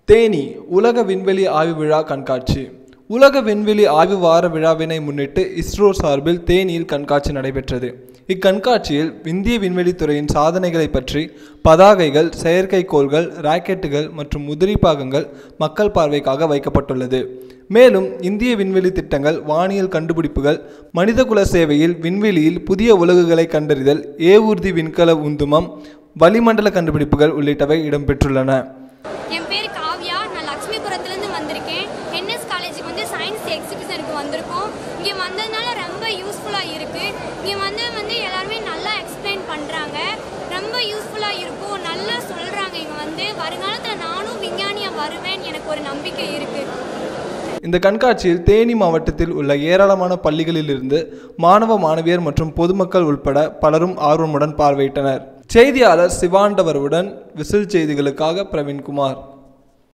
தேனி உலக விண்வெளி ஆய்வு விழா கண்காட்சி உலக விண்வெளி ஆய்வு வார விழாவினை முன்னிட்டு இஸ்ரோ சார்பில் தேனியில் கண்காட்சி நடைபெற்றது இக்கண்காட்சியில் இந்திய விண்வெளித்துறையின் சாதனைகளை பற்றி பதாகைகள் செயற்கைக்கோள்கள் ராக்கெட்டுகள் மற்றும் உதிரி பாகங்கள் மக்கள் பார்வைக்காக வைக்கப்பட்டுள்ளது மேலும் இந்திய விண்வெளி திட்டங்கள் வானியல் கண்டுபிடிப்புகள் மனிதகுல சேவையில் விண்வெளியில் புதிய உலகுகளை கண்டறிதல் ஏவூர்தி விண்கல உந்துமம் வளிமண்டல கண்டுபிடிப்புகள் உள்ளிட்டவை இடம்பெற்றுள்ளன என் பேர் காவ்யா நான் லக்ஷ்மிபுரத்துலேருந்து வந்திருக்கேன் என்எஸ் காலேஜுக்கு வந்து சயின்ஸ் எக்ஸிபிஷனுக்கு வந்திருக்கோம் இங்கே வந்ததுனால ரொம்ப யூஸ்ஃபுல்லாக இருக்குது இங்கே வந்து வந்து எல்லாருமே நல்லா எக்ஸ்பிளைன் பண்ணுறாங்க ரொம்ப யூஸ்ஃபுல்லாக இருக்கும் நல்லா சொல்கிறாங்க இங்கே வந்து வருங்காலத்தில் நானும் விஞ்ஞானியாக வருவேன் எனக்கு ஒரு நம்பிக்கை இருக்குது இந்த கண்காட்சியில் தேனி மாவட்டத்தில் உள்ள ஏராளமான பள்ளிகளிலிருந்து மாணவ மாணவியர் மற்றும் பொதுமக்கள் உட்பட பலரும் ஆர்வமுடன் பார்வையிட்டனர் செய்தியாளர் சிவாண்டவருடன் விசில் செய்திகளுக்காக பிரவீன்குமார்